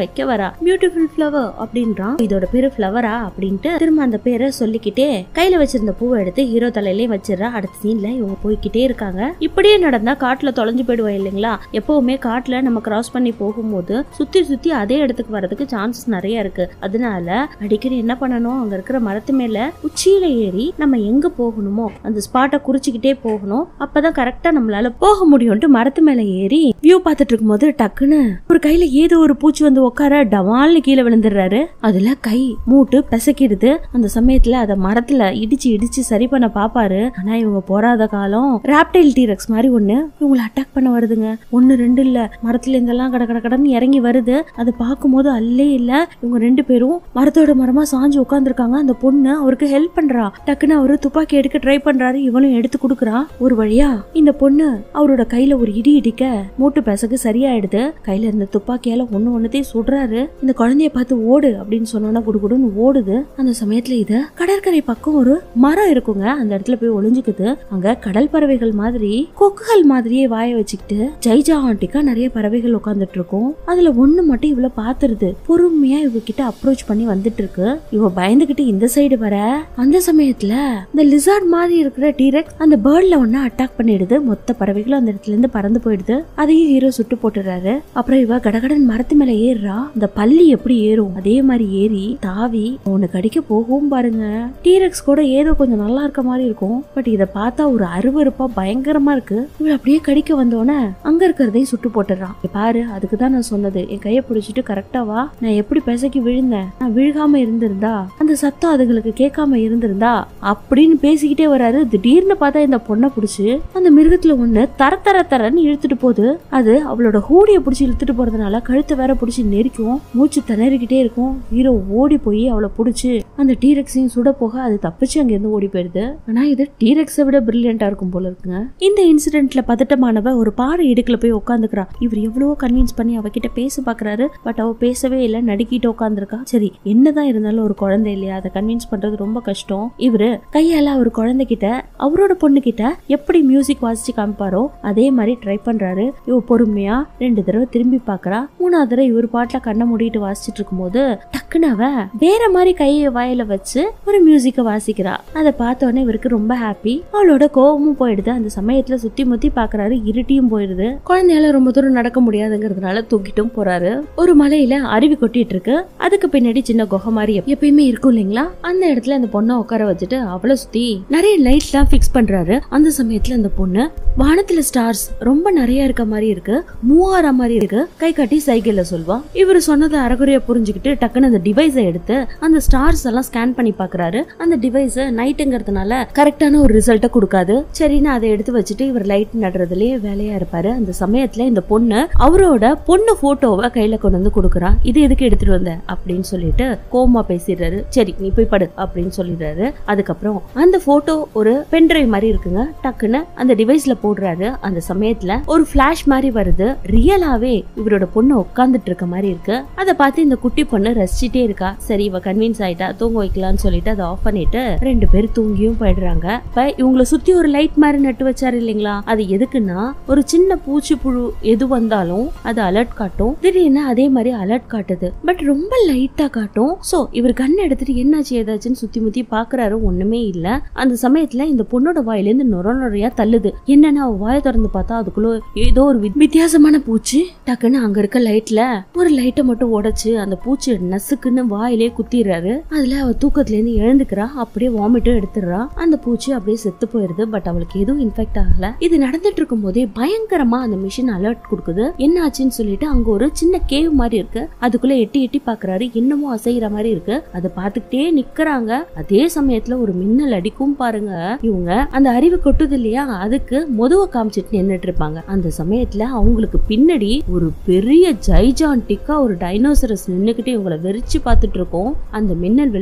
வைக்க வரா பியூட்டிஃபுல் ஃப்ளவர் அப்படின்றான் இதோட பேரு ஃப்ளவரா அப்படின்ட்டு திரும்ப அந்த பேரை சொல்லிக்கிட்டே கையில வச்சிருந்த பூவை எடுத்து ஹீரோ தலையிலயும் வச்சிடறா அடுத்த சீன்ல இவங்க போய்கிட்டே இருக்காங்க இப்படியே நடந்தா காட்டுல தொலைஞ்சு போயிடுவோம் இல்லைங்களா எப்பவுமே காட்டுல நம்ம கிராஸ் பண்ணி போகும்போது சுத்தி சுத்தி அதே இடத்துக்கு வரதுக்கு சான்சஸ் நிறைய இருக்கு அதனால அடிக்கடி என்ன பண்ணணும் அங்க இருக்கிற மரத்து மேல உச்சியில ஏறி நம்ம எங்க போகணுமோ அந்த ஸ்பாட்டை குறிச்சுக்கிட்டே போகணும் அப்பதான் கரெக்டா நம்மளால போக முடியும்ட்டு மரத்து மேல ஏறி வியூ பார்த்துட்டு இருக்கும்போது டக்குன்னு ஒரு கையில ஏதோ ஒரு பூச்சி வந்து உட்கார டமால்னு கீழே விழுந்துடுறாரு அதுல கை மூட்டு பிசக்கிடுது அந்த சமயத்துல அத மரத்துல இடிச்சு இடிச்சு சரி பண்ண பாப்பாரு ஆனா இவங்க போறாத காலம் ராப்டைல் டீரக்ஸ் மாதிரி ஒண்ணு இவங்களை அட்டாக் பண்ண வருதுங்க ஒண்ணு ரெண்டு இல்ல மரத்துல இருந்தெல்லாம் கட கட கடன்னு இறங்கி வருது அதை பார்க்கும்போது அல்லே இல்ல இவங்க ரெண்டு பேரும் மரத்தோட மரமா சாஞ்சு உட்காந்துருக்காங்க அந்த பொண்ணு அவருக்கு ஹெல்ப் பண்றா டக்குன்னு அவரு துப்பாக்கி எடுக்க ட்ரை பண்றாரு இவனும் எடுத்து கொடுக்குறா ஒரு வழியா இந்த பொண்ணு அவரோட கையில ஒரு இடி இடிக்க மூட்டு பெசகு சரியாயிடுது கையில இருந்த துப்பாக்கியால ஒண்ணு ஒண்ணுத்தையும் சுடுறாரு இந்த குழந்தைய பார்த்து ஓடு அப்படின்னு சொன்னோன்னா குடுகுடுன்னு ஓடுது அந்த சமயத்துல இது கடற்கரை பக்கம் ஒரு மரம் இருக்குங்க அந்த இடத்துல போய் ஒளிஞ்சுக்குது அங்க கடல் பறவைகள் மாதிரி கொக்குகள் மாதிரியே வாய வச்சுக்கிட்டு ஜெய்ஜாண்டிக்கா நிறைய பறவைகள் உட்காந்துட்டு இருக்கும் அதுல ஒண்ணு மட்டும் இவ்வளவு பாத்துருது பொறுமையா இவகிட்ட அப்ரோச் பண்ணி வந்துட்டு இருக்கு இவ பயந்துகிட்டு இந்த சைடு வர அந்த சமயத்துல இந்த லிசார்ட் மாதிரி இருக்கிற டீரெக்ஸ் அந்த பேர்ட்ல ஒண்ணு அட்டாக் பண்ணிடுது மொத்த பறவைகளும் அந்த இடத்துல இருந்து பறந்து போயிடுது அதையும் ஹீரோ சுட்டு போட்டுறாரு அப்புறம் இவ கடகடன் மரத்து மேல ஏறுறா இந்த பள்ளி எப்படி ஏறும் அதே மாதிரி ஏறி தாவி உன்னை கடிக்க போகவும் பாருங்க டீரெக்ஸ் கூட ஏதோ கொஞ்சம் நல்லா இருக்க மாதிரி இருக்கும் பட் இத பார்த்தா ஒரு அருவருப்பா பயங்கரமா இருக்கு இவள் அப்படியே கடிக்க வந்தோடனே அங்க இருக்கிறதையும் சுட்டு போட்டுறான் இங்க பாரு அதுக்கு தான் நான் சொன்னது என் கையை பிடிச்சிட்டு கரெக்டா வா நான் எப்படி பிசைக்கு விழுந்தேன் நான் விழுகாம இருந்திருந்தா அந்த சத்தம் அதுகளுக்கு கேட்காம இருந்திருந்தா அப்படின்னு பேசிக்கிட்டே வராரு திடீர்னு பார்த்தா இந்த பொண்ணை பிடிச்சு அந்த மிருகத்துல ஒண்ணு தர தர தரன்னு இழுத்துட்டு போகுது அது அவளோட ஹூடிய பிடிச்சி இழுத்துட்டு போறதுனால கழுத்தை வேற பிடிச்சி நெரிக்கும் மூச்சு திணறிக்கிட்டே இருக்கும் ஹீரோ ஓடி போய் அவளை பிடிச்சி அந்த டீரெக்ஸையும் சுட போக அது தப்பிச்சு அங்க இருந்து ஓடி போயிடுது ஆனா இது டீரெக்ஸை விட பிரில்லியண்டா இருக்கும் போல இருக்குங்க இந்த இன்சிடென்ட்ல பதட்டமானவ ஒரு பாறை இடுக்குல போய் உட்காந்துக்கிறா இவர் எவ்வளவோ கன்வின்ஸ் பண்ணி அவகிட்ட பேச பாக்குறாரு பட் அவ பேசவே இல்லை நடுக்கிட்டு உட்காந்துருக்கா சரி என்னதான் இருந்தாலும் ஒரு குழந்தை இல்லையா அதை கன்வின்ஸ் பண்றது ரொம்ப கஷ்டம் இவரு கையால அவர் குழந்தைகிட்ட அவரோட பொண்ணு கிட்ட எப்படி மியூசிக் வாசிச்சு காமிப்பாரோ அதே மாதிரி ட்ரை பண்றாரு இவ பொறுமையா ரெண்டு தடவை திரும்பி பாக்குறா மூணாவது தடவை இவர் பாட்டுல கண்ணை மூடிட்டு வாசிச்சுட்டு இருக்கும்போது டக்குன்னு அவ வேற மாதிரி கையை வாயில வச்சு ஒரு மியூசிக்க வாசிக்கிறா அதை பார்த்த உடனே இவருக்கு ரொம்ப ஹாப்பி அவளோட கோவமும் போயிடுது அந்த சமயத்துல சுத்தி முத்தி பாக்குறாரு இருட்டியும் போயிடுது குழந்தையால ரொம்ப தூரம் நடக்க முடியாதுங்கிறதுனால தூக்கிட்டும் போறாரு ஒரு மலையில அருவி கொட்டிட்டு இருக்கு அதுக்கு பின்னாடி சின்ன குகை மாதிரி எப்~ எப்பயுமே இருக்கும் இல்லைங்களா அந்த இடத்துல அந்த பொண்ணை உட்கார வச்சுட்டு அவளை சுத்தி நிறைய லைட்லாம் ஃபிக்ஸ் பண்றாரு அந்த சமயத்துல அந்த பொண்ணு வானத்துல ஸ்டார்ஸ் ரொம்ப நிறைய இருக்க மாதிரி இருக்கு மூவாரா மாதிரி இருக்கு கை காட்டி சைக்கிள்ல சொல்வா இவர் சொன்னதை அறகுறையா புரிஞ்சுக்கிட்டு டக்குன்னு அந்த டிவைஸை எடுத்து அந்த ஸ்டார்ஸ் எல்லாம் ஸ்கேன் பண்ணி பாக்குறாரு அந்த டிவைஸ் நைட்டுங்கிறதுனால கரெக்டான ஒரு ரிசல்ட்டை கொடுக்காது சரின்னு அதை எடுத்து வச்சுட்டு இவர் லைட் நடுறதுலயே வேலையா இருப்பாரு அந்த சமயத்துல இந்த பொண்ணு அவரோட பொண்ணு போட்டோவை கையில கொண்டு வந்து கொடுக்குறா இது எதுக்கு எடுத்துட்டு வந்த அப்படின்னு சொல்லிட்டு கோமா பேசிடுறாரு சரி நீ போய் படு அப்படின்னு சொல்லிடுறாரு அதுக்கப்புறம் அந்த போட்டோ ஒரு பென்ட்ரைவ் மாதிரி இருக்குங்க டக்குன்னு அந்த டிவைஸ்ல போடுறாரு அந்த சமயத்துல ஒரு ஃபிளாஷ் மாதிரி வருது ரியலாவே இவரோட பொண்ணு உட்கார்ந்துட்டு இருக்க மாதிரி இருக்கு அதை பார்த்து இந்த குட்டி பொண்ணு ரசிச்சிட்டே இருக்கா சரி இவ கன்வின்ஸ் ஆயிட்டா தூங்க வைக்கலாம்னு சொல்லிட்டு அதை ஆஃப் பண்ணிட்டு ரெண்டு பேர் தூங்கியும் போயிடுறாங்க இப்ப இவங்களை சுத்தி ஒரு லைட் மாதிரி நட்டு வச்சாரு இல்லைங்களா அது எதுக்குன்னா ஒரு சின்ன பூச்சி புழு எது வந்தாலும் அது அலர்ட் காட்டும் திடீர்னு அதே மாதிரி அலர்ட் காட்டுது பட் ரொம்ப லைட்டா காட்டும் சோ இவர் கண் எடுத்துட்டு என்னாச்சு ஏதாச்சுன்னு சுத்தி முத்தி பாக்குறாரு ஒண்ணுமே இல்ல அந்த சமயத்துல இந்த பொண்ணோட வாயில இருந்து நொர நொறையா தள்ளுது என்னன்னா அவ வாயை திறந்து பார்த்தா அதுக்குள்ள ஏதோ ஒரு வி- வித்தியாசமான பூச்சி டக்குன்னு அங்க இருக்க லைட்ல ஒரு லைட்டை மட்டும் உடைச்சு அந்த பூச்சி நசுக்குன்னு வாயிலே குத்திடுறாரு அதுல அவ தூக்கத்துல இருந்து எழுந்துக்கிறா அப்படியே வாமிட்டும் எடுத்துடுறா அந்த பூச்சி அப்படியே செத்து போயிருது பட் அவளுக்கு எதுவும் இன்ஃபெக்ட் ஆகல இது நடந்துட்டு இருக்கும் போதே பயங்கரமா அந்த மிஷின் அலர்ட் கொடுக்குது என்ன ஆச்சுன்னு சொல்லிட்டு அங்க ஒரு சின்ன கேவ் மாதிரி இருக்கு அதுக்குள்ள எட்டி எட்டி பாக்குறாரு என்னமோ அசைகிற மாதிரி இருக்கு அதை பார்த்துக்கிட்டே நிக்கறாங்க அதே சமயத்துல ஒரு மின்னல் அடிக்கும் பாருங்க இவங்க அந்த அறிவு கொட்டுது இல்லையா அதுக்கு முதுவ காமிச்சிட்டு நின்னுட்டு இருப்பாங்க அந்த சமயத்துல அவங்களுக்கு பின்னாடி ஒரு பெரிய ஜைஜான்டிக்கா ஒரு டைனோசரஸ் நின்னுக்கிட்டு இவங்கள வெறிச்சு பார்த்துட்டு இருக்கோம் அந்த மின்னல்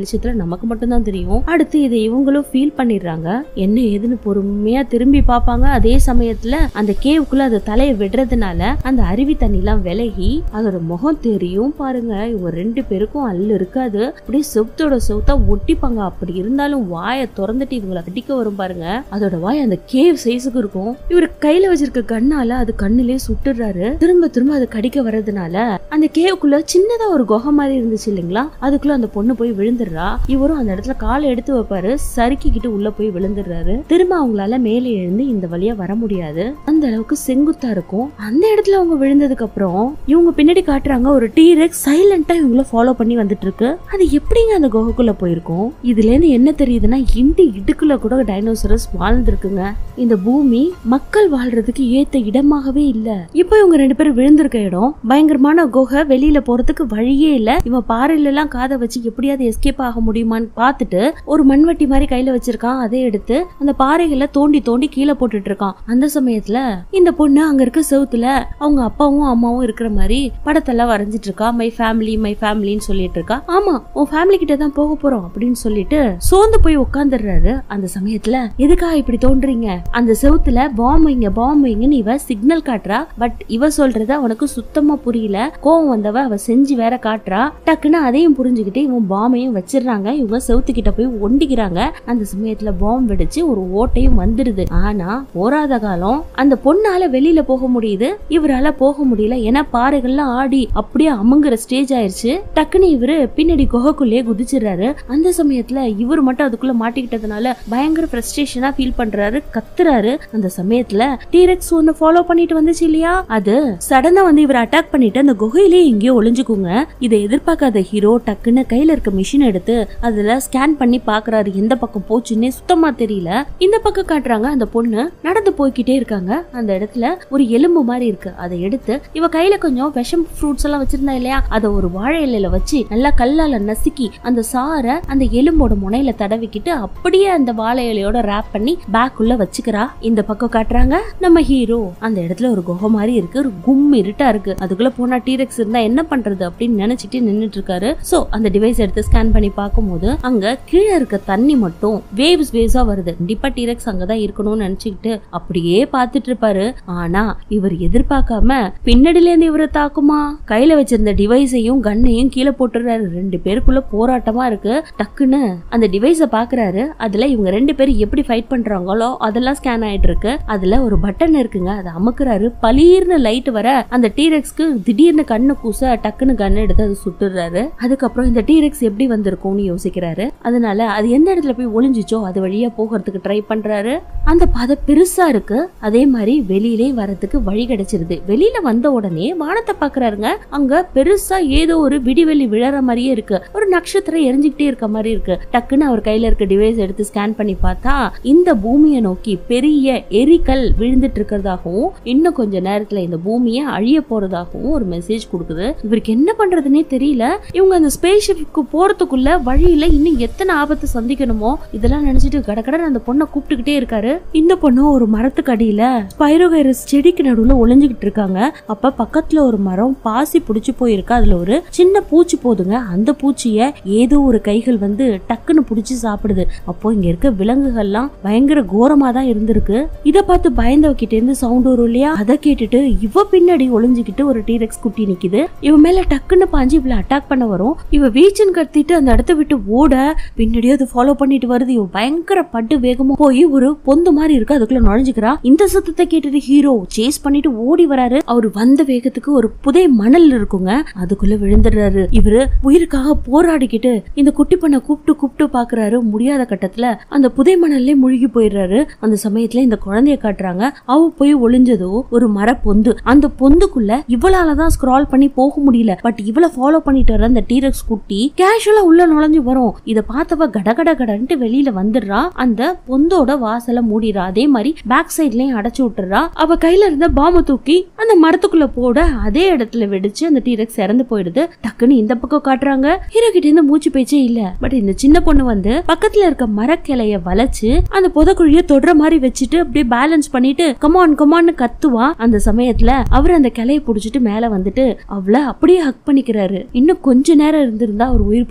வெளிச்சத்துல நமக்கு மட்டும்தான் தெரியும் அடுத்து இதை இவங்களும் ஃபீல் பண்ணிடுறாங்க என்ன ஏதுன்னு பொறுமையா திரும்பி பார்ப்பாங்க அதே சமயத்துல அந்த கேவுக்குள்ள அது தலையை விடுறதுனால அந்த அருவி தண்ணி எல்லாம் விலகி அதோட முகம் தெரியும் பாருங்க இவங்க ரெண்டு பேருக்கும் அல்ல இருக்காது அப்படியே செவுத்தோட செவுத்தா ஒட்டிப்பாங்க அப்படி இருந்தாலும் வாயை திறந்துட்டு இவங்களை அடிக்க வரும் பாருங்க அதோட வாய் அந்த கேவ் சைஸுக்கு இருக்கும் இவர் கையில வச்சிருக்க கண்ணால அது கண்ணுலயே சுட்டுறாரு திரும்ப திரும்ப அது கடிக்க வர்றதுனால அந்த கேவுக்குள்ள சின்னதா ஒரு குகை மாதிரி இருந்துச்சு இல்லைங்களா அதுக்குள்ள அந்த பொண்ணு போய் விழுந்துடுறா இவரும் அந்த இடத்துல காலை எடுத்து வைப்பாரு சறுக்கிக்கிட்டு உள்ள போய் விழுந்துடுறாரு திரும்ப அவங்களால மேலே எழுந்து இந்த வழியா வர முடியாது அந்த அளவுக்கு செங்குத்தா இருக்கும் அந்த இடத்துல அவங்க விழுந்ததுக்கு அப்புறம் இவங்க பின்னாடி காட்டுறாங்க ஒரு டீரெக்ஸ் சைலண்டா இவங்கள ஃபாலோ பண்ணி வந்துட்டு இருக்கு அது எப்படிங்க அந்த குகைக்குள்ள போயிருக்கும் இதுல இருந்து என்ன தெரியுதுன்னா இண்டி இடுக்குள்ள கூட டைனோசரஸ் வாழ்ந்திருக்குங்க இந்த பூமி மக்கள் வாழ்றதுக்கு ஏத்த இடமாகவே இல்ல இப்போ இவங்க ரெண்டு பேரும் விழுந்திருக்க இடம் பயங்கரமான குகை வெளியில போறதுக்கு வழியே இல்ல இவன் பாறையில எல்லாம் காதை வச்சு எப்படியாவது எஸ்கேப் ஆக முடியுமான்னு பார்த்துட்டு ஒரு மண்வெட்டி மாதிரி கையில வச்சிருக்கான் அதை எடுத்து அந்த பாறைகளை தோண்டி தோண்டி கீழே போட்டுட்டு இருக்கான் அந்த சமயத்துல இந்த பொண்ணு அங்க இருக்க செவுத்துல அவங்க அப்பாவும் அம்மாவும் இருக்கிற மாதிரி படத்தெல்லாம் வரைஞ்சிட்டு இருக்கா மை ஃபேமிலி மை ஃபேமிலின்னு சொல்லிட்டு இருக்கா ஆமா உன் ஃபேமிலி கிட்ட தான் போக போறோம் அப்படின்னு சொல்லிட்டு சோர்ந்து போய் உட்காந்துடுறாரு அந்த சமயத்துல எதுக்கா இப்படி தோன்றீங்க அந்த செவுத்துல பாம்பு இங்க பாம்பு இங்கன்னு இவ சிக்னல் காட்டுறா பட் இவ சொல்றத அவனுக்கு சுத்தமா புரியல கோவம் வந்தவ அவ செஞ்சு வேற காட்டுறா டக்குன்னு அதையும் புரிஞ்சுக்கிட்டு இவன் பாம்பையும் வச்சிடுறாங்க இவங்க செவுத்து கிட்ட போய் ஒண்டிக்கிறாங்க அந்த சமயத்துல பாம்பு வெடிச்சு ஒரு ஓட்டையும் வந்துடுது ஆனா போராத காலம் அந்த பொண்ணால வெளியில போக முடியுது இவரால போக முடியல ஏன்னா பாறைகள்லாம் ஆடி அப்படியே அமுங்குற ஸ்டேஜ் ஆயிருச்சு டக்குன்னு இவரு பின்னாடி குகைக்குள்ளேயே குதிச்சிடுறாரு அந்த சமயத்துல இவர் மட்டும் அதுக்குள்ள மாட்டிக்கிட்டதுனால பயங்கர ஃப்ரஸ்ட்ரேஷனா ஃபீல் பண்றாரு கத்துறாரு அந்த சமயத்துல டீரெக்ஸ் ஒன்னு ஃபாலோ பண்ணிட்டு வந்துச்சு இல்லையா அது சடனா வந்து இவர் அட்டாக் பண்ணிட்டு அந்த குகையிலேயே எங்கேயோ ஒளிஞ்சுக்குங்க இதை எதிர்பார்க்காத ஹீரோ டக்குன்னு கையில இருக்க மிஷின் எடுத்து அதுல ஸ்கேன் பண்ணி பாக்குறாரு எந்த பக்கம் போச்சுன்னே சுத்தமா தெரியல இந்த பக்கம் காட்டுறாங்க அந்த பொண்ணு நடந்து போய்கிட்டே இருக்காங்க அந்த இடத்துல ஒரு எலும்பு மாதிரி இருக்கு அதை எடுத்து இவ கையில கொஞ்சம் விஷம் ஃப்ரூட்ஸ் எல்லாம் வச்சிருந்தா இல்லையா அதை ஒரு வாழை இலையில வச்சு நல்லா கல்லால நசுக்கி அந்த சாரை அந்த எலும்போட முனையில தடவிக்கிட்டு அப்படியே அந்த வாழை இலையோட ரேப் பண்ணி பேக் உள்ள வச்சுக்கிறா இந்த பக்கம் காட்டுறாங்க நம்ம ஹீரோ அந்த இடத்துல ஒரு குகை மாதிரி இருக்கு ஒரு கும் இருட்டா இருக்கு அதுக்குள்ள போனா டீரெக்ஸ் இருந்தா என்ன பண்றது அப்படின்னு நினைச்சிட்டு நின்னுட்டு இருக்காரு சோ அந்த டிவைஸ் எடுத்து ஸ்கேன் பண்ணி பார்க்கும்போது அங்க கீழே இருக்க தண்ணி மட்டும் வேவ்ஸ் வேவ்ஸா வருது கண்டிப்பா டீரெக்ஸ் அங்கதான் இருக்கணும்னு நினைச்சுக்கிட்டு அப்படியே பார்த்துட்டு இருப்பாரு ஆனா இவர் எதிர்பார்க்காம பின்னாடில இருந்து இவரை தாக்குமா கையில வச்சிருந்த டிவைஸையும் கண்ணையும் கீழே போட்டுறாரு ரெண்டு பேருக்குள்ள போராட்டமா இருக்கு டக்குன்னு அந்த டிவைஸ பாக்குறாரு அதுல இவங்க ரெண்டு பேரும் எப்படி ஃபைட் பண்றாங்களோ அதெல்லாம் ஸ்கேன் ஆயிட்டு இருக்கு அதுல ஒரு பட்டன் இருக்குங்க அதை அமுக்குறாரு பளீர்னு லைட் வர அந்த டீரெக்ஸ்க்கு திடீர்னு கண்ணு கூச டக்குன்னு கன் எடுத்து அது சுட்டுறாரு அதுக்கப்புறம் இந்த டீரெக்ஸ் எப்படி வந்திருக்கும்னு யோசிக்கிறாரு அதனால அது எந்த இடத்துல போய் ஒளிஞ்சிச்சோ அது வழியா போகிறதுக்கு ட்ரை பண்றாரு அந்த பாதை பெருசா இருக்கு அதே மாதிரி வெளியிலே வரதுக்கு வழி கிடைச்சிருது வெளியில வந்த உடனே வானத்தை பாக்குறாருங்க அங்க பெருசா ஏதோ ஒரு விடிவெளி விழற மாதிரியே இருக்கு ஒரு நட்சத்திரம் எரிஞ்சுக்கிட்டே இருக்க மாதிரி இருக்கு டக்குன்னு அவர் கையில இருக்க டிவைஸ் எடுத்து ஸ்கேன் பண்ணி பார்த்தா இந்த பூமியை நோக்கி பெரிய எரிக்கல் விழுந்துட்டு இருக்கிறதாகவும் இன்னும் கொஞ்ச நேரத்துல இந்த பூமியை அழிய போறதாகவும் ஒரு மெசேஜ் கொடுக்குது இவருக்கு என்ன பண்றதுன்னே தெரியல இவங்க அந்த ஸ்பேஸ் ஷிப்க்கு போறதுக்குள்ள வழியில இன்னும் எத்தனை ஆபத்தை சந்திக்கணுமோ இதெல்லாம் நினைச்சிட்டு கடகடன்னு அந்த பொண்ணை கூப்பிட்டுக்கிட்டே இருக்காரு இந்த பொண்ணு ஒரு மரத்துக்கு அடியில ஸ்பைரோகைரஸ் செடிக்கு நடுவுல ஒளிஞ்சுகிட்டு இருக்காங்க அப்ப பக்கத்துல ஒரு மரம் பாசி புடிச்சு போயிருக்கு அதுல ஒரு சின்ன பூச்சி போதுங்க அந்த பூச்சிய ஏதோ ஒரு கைகள் வந்து டக்குன்னு புடிச்சு சாப்பிடுது அப்போ இங்க இருக்க விலங்குகள்லாம் பயங்கர கோரமா தான் இருந்திருக்கு இத பார்த்து பயந்தவகிட்ட இருந்து சவுண்ட் வரும் இல்லையா அதை கேட்டுட்டு இவ பின்னாடி ஒளிஞ்சுக்கிட்டு ஒரு டீரெக்ஸ் குட்டி நிக்குது இவ மேல டக்குன்னு பாஞ்சு இவள அட்டாக் பண்ண வரும் இவ வீச்சுன்னு கத்திட்டு அந்த இடத்த விட்டு ஓட பின்னாடியே அது ஃபாலோ பண்ணிட்டு வருது இவ பயங்கர பட்டு வேகமா போய் ஒரு பொந்து மாதிரி இருக்கு அதுக்குள்ள நுழைஞ்சுக்கிறா இந்த சத்தத்தை கேட்டுட்டு ஹீரோ சேஸ் பண்ணிட்டு ஓடி வராரு அவர் வந்த வேகத்துக்கு ஒரு புதை மணல் இருக்குங்க அதுக்குள்ள விழுந்துடுறாரு இவரு உயிருக்காக போராடிக்கிட்டு இந்த குட்டி பண்ண கூப்பிட்டு கூப்பிட்டு பாக்குறாரு முடியாத கட்டத்துல அந்த புதை மணல்லே முழுகி போயிடுறாரு அந்த சமயத்துல இந்த குழந்தைய காட்டுறாங்க அவ போய் ஒளிஞ்சதோ ஒரு மர பொந்து அந்த பொந்துக்குள்ள இவளாலதான் ஸ்க்ரால் பண்ணி போக முடியல பட் இவள ஃபாலோ பண்ணிட்டு வர அந்த டீரக்ஸ் குட்டி கேஷுவலா உள்ள நுழைஞ்சு வரும் இத பார்த்தவ கடகட கடன்ட்டு வெளியில வந்துடுறா அந்த பொந்தோட வாசல மூடிடுறா அதே மாதிரி பேக் சைட்லயும் அடைச்சு விட்டுறா அவ கையில இருந்த பாம்பு தூக்கி அந்த மரத்துக்குள்ள போட அதே இடத்துல வெடிச்சு அந்த டீரக்ஸ் இறந்து போயிடுது டக்குன்னு இந்த பக்கம் காட்டுறாங்க ஹீரோ கிட்ட இருந்து மூச்சு பேச்சே இல்ல பட் இந்த சின்ன பொண்ணு வந்து பக்கத்துல இருக்க மரக்கிளைய வளைச்சு அந்த புதக்குழிய தொடுற மாதிரி வச்சுட்டு அப்படியே பேலன்ஸ் பண்ணிட்டு கமான் கமான்னு கத்துவா அந்த சமயத்துல அவர் அந்த கிளைய புடிச்சிட்டு மேல வந்துட்டு அவள அப்படியே ஹக் பண்ணிக்கிறாரு இன்னும் கொஞ்ச நேரம் இருந்திருந்தா அவர் உயிர் போயிருக்கும் இல்லையா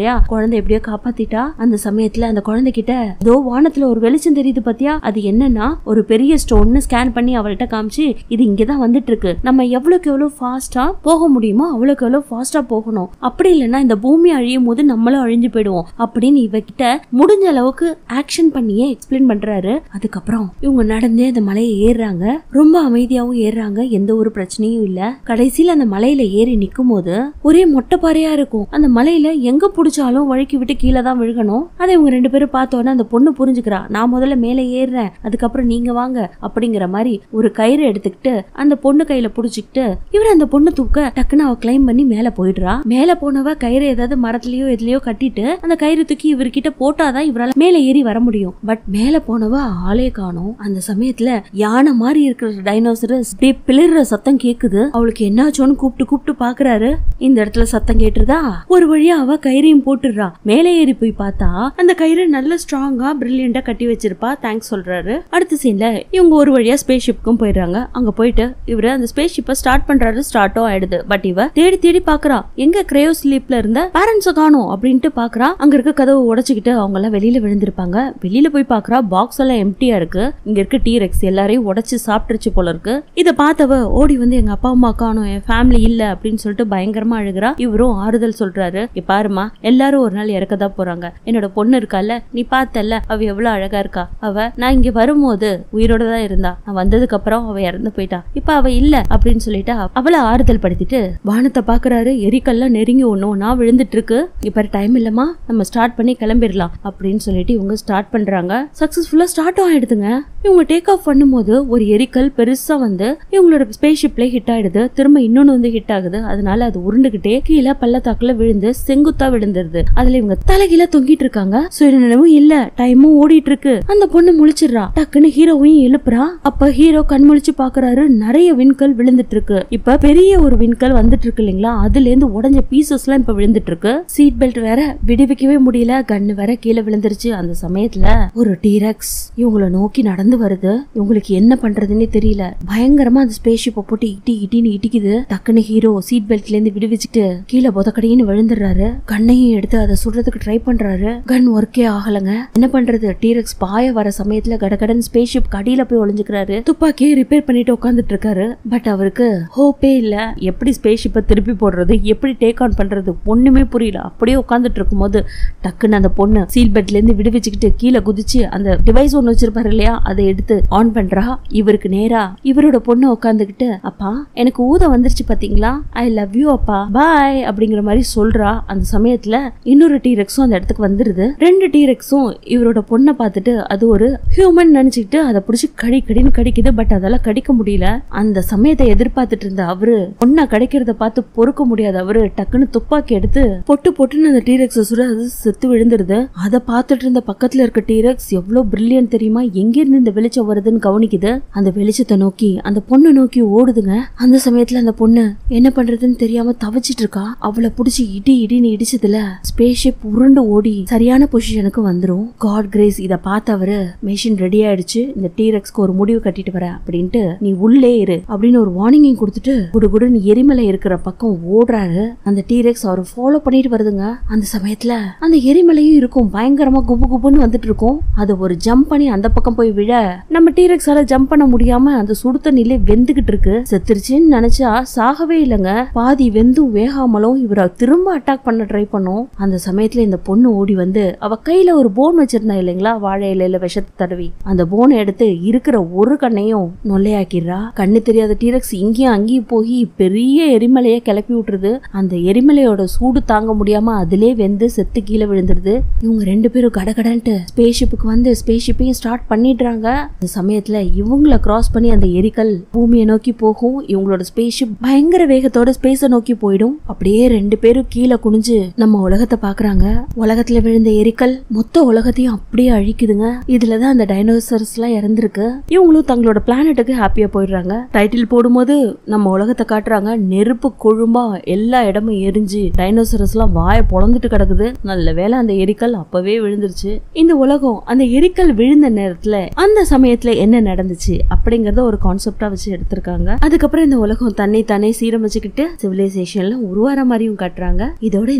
இல்லையா குழந்தை எப்படியோ காப்பாத்திட்டா அந்த சமயத்துல அந்த குழந்தை கிட்ட ஏதோ வானத்துல ஒரு வெளிச்சம் தெரியுது பாத்தியா அது என்னன்னா ஒரு பெரிய ஸ்டோன்னு ஸ்கேன் பண்ணி அவள்கிட்ட காமிச்சு இது இங்கதான் வந்துட்டு இருக்கு நம்ம எவ்வளவுக்கு எவ்வளவு ஃபாஸ்டா போக முடியுமோ அவ்வளவுக்கு எவ்வளவு ஃபாஸ்டா போகணும் அப்படி இல்லைன்னா இந்த பூமி அழியும் போது நம்மளும் அழிஞ்சு போயிடுவோம் அப்படின்னு இவகிட்ட முடிஞ்ச அளவுக்கு ஆக்ஷன் பண்ணியே எக்ஸ்பிளைன் பண்றாரு அதுக்கப்புறம் இவங்க நடந்தே அந்த மலையை ஏறுறாங்க ரொம்ப அமைதியாவும் ஏறுறாங்க எந்த ஒரு பிரச்சனையும் இல்ல கடைசியில அந்த மலையில ஏறி நிக்கும் போது ஒரே மொட்டை பாறையா இருக்கும் அந்த மலையில எங்க புடிச்சாலும் வழுக்கி விட்டு கீழே தான் விழுகணும் அதை இவங்க ரெண்டு பேரும் பார்த்தோன்னே அந்த பொண்ணு புரிஞ்சுக்கிறா நான் முதல்ல மேலே ஏறுறேன் அதுக்கப்புறம் நீங்க வாங்க அப்படிங்கிற மாதிரி ஒரு கயிறு எடுத்துக்கிட்டு அந்த பொண்ணு கையில புடிச்சுக்கிட்டு இவர் அந்த பொண்ணு தூக்க டக்குன்னு அவ கிளைம் பண்ணி மேல போயிடுறா மேல போனவ கயிறு ஏதாவது மரத்துலயோ எதுலயோ கட்டிட்டு அந்த கயிறு தூக்கி இவர்கிட்ட போட்டாதான் இவரால மேல ஏறி வர முடியும் பட் மேல போனவ ஆளே காணோம் அந்த சமயத்துல யானை மாதிரி இருக்கிற டைனோசரஸ் அப்படியே பிளிர்ற சத்தம் கேக்குது அவளுக்கு என்னாச்சோன்னு கூப்பிட்டு கூப்பிட்டு பாக்குறாரு இந்த இடத்துல சத்தம் கேட்டுருதா ஒரு வழியா அவ கயிறையும் போட்டுடுறா மேலே ஏறி போய் பார்த்தா அந்த கயிறை நல்ல ஸ்ட்ராங்கா பிரில்லியண்டா கட்டி வச்சிருப்பா தேங்க்ஸ் சொல்றாரு அடுத்த சீன்ல இவங்க ஒரு வழியா ஸ்பேஸ் ஷிப்க்கும் போயிடுறாங்க அங்க போயிட்டு இவரு அந்த ஸ்பேஸ் ஷிப்பை ஸ்டார்ட் பண்றாரு ஸ்டார்ட்டும் ஆயிடுது பட் இவ தேடி தேடி பாக்குறா எங்க கிரையோ ஸ்லீப்ல இருந்த பேரண்ட்ஸ காணும் அப்படின்ட்டு பாக்குறா அங்க இருக்க கதவை உடைச்சுக்கிட்டு அவங்க எல்லாம் வெளியில விழுந்திருப்பாங்க வெளியில போய் பாக்குறா பாக்ஸ் எல்லாம் எம்டியா இருக்கு இங்க இருக்க டீரெக்ஸ் எல்லாரையும் உடைச்சு சாப்பிட்டுருச்சு போல இருக்கு இத பார்த்தவ ஓடி வந்து எங்க அப்பா அம்மா காணும் என் ஃபேமிலி இல்ல அப்படின்னு சொல்லிட்டு பயங்கரமா அழுகுறா இவரும் ஆறுதல் சொல்றாரு இங்க பாருமா எல்லாரும் ஒரு நாள் இறக்க தான் போறாங்க என்னோட பொண்ணு இருக்கால நீ பார்த்தல அவ எவ்வளவு அழகா இருக்கா அவ நான் இங்க வரும்போது உயிரோட தான் இருந்தா நான் வந்ததுக்கு அப்புறம் அவ இறந்து போயிட்டா இப்ப அவ இல்ல அப்படின்னு சொல்லிட்டு அவளை ஆறுதல் படுத்திட்டு வானத்தை பாக்குறாரு எரிக்கல்லாம் நெருங்கி ஒண்ணும் நான் விழுந்துட்டு இருக்கு இப்ப டைம் இல்லம்மா நம்ம ஸ்டார்ட் பண்ணி கிளம்பிடலாம் அப்படின்னு சொல்லிட்டு இவங்க ஸ்டார்ட் பண்றாங்க சக்சஸ்ஃபுல்லா ஸ்டார்ட் ஆயிடுதுங்க இவங்க டேக் ஆஃப் பண்ணும்போது ஒரு எரிக்கல் பெருசா வந்து இவங்களோட ஸ்பேஸ் ஷிப்ல ஹிட் ஆயிடுது திரும்ப இன்னொன்னு வந்து ஹிட் ஆகுது அதனால அது உருண்டுகிட்டே கீழே பள்ளத்தாக்குல விழுந்து செங்குத்தா விழுந்துருது அதுல இவங்க தலைகீழ தொங்கிட்டு இருக்காங்க சுயநினைவும் இல்ல டைமும் ஓடிட்டு இருக்கு அந்த பொண்ணு முழிச்சிடுறா டக்குன்னு ஹீரோவையும் எழுப்புறா அப்ப ஹீரோ கண் முழிச்சு பாக்குறாரு நிறைய விண்கல் விழுந்துட்டு இருக்கு இப்ப பெரிய ஒரு விண்கல் வந்துட்டு இருக்கு இல்லைங்களா அதுல இருந்து உடஞ்ச பீசஸ் எல்லாம் இப்ப விழுந்துட்டு இருக்கு சீட் பெல்ட் வேற விடுவிக்கவே முடியல கண்ணு வேற கீழே விழுந்துருச்சு அந்த சமயத்துல ஒரு டீரக்ஸ் இவங்கள நோக்கி நடந்து வருது இவங்களுக்கு என்ன பண்றதுன்னே தெரியல பயங்கரமா அந்த ஸ்பேஸ் ஷிப்பை போட்டு இட்டி இட்டின்னு இடிக்குது டக்குன்னு ஹீரோ சீட் பெல்ட்ல இருந்து விடுவிச்சுட்டு கீழே புதக்கடின்னு விழுந்துடுறாரு கண்ணையும் எடுத்து அதை சுடுறதுக்கு ட்ரை பண்றாரு கன் ஒர்க்கே ஆகலங்க என்ன பண்றது டீரக்ஸ் பாய வர சமயத்துல கடகடன் ஸ்பேஸ் ஷிப் கடியில போய் ஒளிஞ்சுக்கிறாரு துப்பாக்கியை ரிப்பேர் பண்ணிட்டு உட்காந்துட்டு இருக்காரு பட் அவருக்கு ஹோப்பே இல்ல எப்படி ஸ்பேஸ் ஷிப்பை திருப்பி போடுறது எப்படி டேக் ஆன் பண்றது ஒண்ணுமே புரியல அப்படியே உட்காந்துட்டு இருக்கும்போது டக்குன்னு அந்த பொண்ணு சீல் பெட்ல இருந்து விடுவிச்சுக்கிட்டு கீழே குதிச்சு அந்த டிவைஸ் ஒண்ணு வச்சிருப்பாரு இல்லையா அதை எடுத்து ஆன் பண்றா இவருக்கு நேரா இவரோட பொண்ணு உட்காந்துக்கிட்டு அப்பா எனக்கு ஊத வந்துருச்சு பாத்தீங்களா ஐ லவ் யூ அப்பா பாய் அப்படிங்கிற மாதிரி சொல்றா அந்த சமயத்துல இன்னொரு டீரெக்ஸும் அந்த இடத்துக்கு வந்துருது ரெண்டு டீரெக்ஸும் இவரோட பொண்ணை பார்த்துட்டு அது ஒரு ஹியூமன் நினைச்சுக்கிட்டு அதை பிடிச்சி கடி கடின்னு கடிக்குது பட் அதெல்லாம் கடிக்க முடியல அந்த சமயத்தை எதிர்பார்த்துட்டு இருந்த அவரு பொண்ணை கடிக்கிறத பார்த்து பொறுக்க முடியாத அவரு டக்குன்னு துப்பாக்கி எடுத்து பொட்டு பொட்டுன்னு அந்த டீரெக்ஸ் சுட அது செத்து விழுந்துருது அதை பார்த்துட்டு இருந்த பக்கத்துல இருக்க டீரெக்ஸ் எவ்வளவு பிரில்லியன் தெரியுமா எங்க இருந்து இந்த வெளிச்சம் வருதுன்னு கவனிக்குது அந்த வெளிச்சத்தை நோக்கி அந்த பொண்ணை நோக்கி ஓடுதுங்க அந்த சமயத்துல அந்த பொண்ணு என்ன பண்றதுன்னு தெரியாம தவிச்சிட்டு இருக்கா அவளை புடிச்சு இடி இடின்னு இடிச்சதுல ஸ்பேஸ் ஷிப் உருண்டு ஓடி சரியான பொசிஷனுக்கு வந்துரும் காட் கிரேஸ் இத பார்த்த அவரு மெஷின் ரெடி ஆயிடுச்சு இந்த டீரெக்ஸ்க்கு ஒரு முடிவு கட்டிட்டு வர அப்படின்ட்டு நீ உள்ளே இரு அப்படின்னு ஒரு வார்னிங்கையும் கொடுத்துட்டு குடுகுடுன்னு எரிமலை இருக்கிற பக்கம் ஓடுறாரு அந்த டீரெக்ஸ் அவர் ஃபாலோ பண்ணிட்டு வருதுங்க அந்த சமயத்துல அந்த எரிமலையும் இருக்கும் பயங்கரமா குபு குபுன்னு வந்துட்டு இருக்கும் அது ஒரு ஜம்ப் பண்ணி அந்த பக்கம் போய் விழ நம்ம டீரெக்ஸால ஜம்ப் பண்ண முடியாம அந்த சுடுத்த நிலை வெந்துகிட்டு இருக்கு செத்துருச்சுன்னு நினைச்சா சாகவே இல்லைங்க பாதி வெந்தும் வேகாமலும் இவரை திரும்ப அட்டாக் பண்ண ட்ரை பண்ணும் அந்த சமயத்துல இந்த பொண்ணு ஓடி வந்து அவ கையில ஒரு போன் வச்சிருந்தா இல்லைங்களா வாழை இலையில விஷத்தை தடவி அந்த போனை எடுத்து இருக்கிற ஒரு கண்ணையும் நொல்லையாக்கிடுறா கண்ணு தெரியாத டீரக்ஸ் இங்கேயும் அங்கேயும் போய் பெரிய எரிமலையை கிளப்பி விட்டுருது அந்த எரிமலையோட சூடு தாங்க முடியாம அதிலே வெந்து செத்து கீழே விழுந்துருது இவங்க ரெண்டு பேரும் கடகடன்ட்டு ஸ்பேஸ் ஷிப்புக்கு வந்து ஸ்பேஸ் ஷிப்பையும் ஸ்டார்ட் பண்ணிடுறாங்க அந்த சமயத்துல இவங்கள கிராஸ் பண்ணி அந்த எரிக்கல் பூமியை நோக்கி போகும் இவங்களோட ஸ்பேஸ் ஷிப் பயங்கர வேகத்தோட ஸ்பேஸை நோக்கி போயிடும் அப்படியே ரெண்டு பேரும் கீழே குனிஞ்சு நம்ம உலகத்தை பாக்குறாங்க உலகத்துல விழுந்த எரிக்கல் மொத்த உலகத்தையும் அப்படியே அழிக்குதுங்க இதுலதான் அந்த டைனோசர்ஸ் எல்லாம் இறந்திருக்கு இவங்களும் தங்களோட பிளானட்டுக்கு ஹாப்பியா போயிடுறாங்க டைட்டில் போடும்போது நம்ம உலகத்தை காட்டுறாங்க நெருப்பு கொழும்பா எல்லா இடமும் எரிஞ்சு டைனோசரஸ் எல்லாம் வாய பொழந்துட்டு கிடக்குது நல்ல வேளை அந்த எரிக்கல் அப்பவே விழுந்துருச்சு இந்த உலகம் அந்த எரிக்கல் விழுந்த நேரத்துல அந்த சமயத்துல என்ன நடந்துச்சு அப்படிங்கறத ஒரு கான்செப்டா வச்சு எடுத்திருக்காங்க அதுக்கப்புறம் இந்த உலகம் தன்னை தானே சீரமைச்சுக்கிட்டு சிவிலைசேஷன்ல உருவார மாதிரியும் காட்டுறாங்க இதோட இந்த படமும்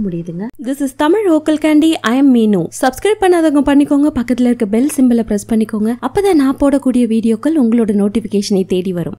முடியுதுங்க this is Tamil local candy I M மீனு சப்ஸ்கிரைப் பண்ணாதவங்க பண்ணிக்கோங்க பக்கத்துல இருக்க பெல் சிம்பிளை பிரஸ் பண்ணிக்கோங்க அப்பதான் நான் போடக்கூடிய வீடியோக்கள் உங்களோட நோட்டிபிகேஷனை தேடி வரும்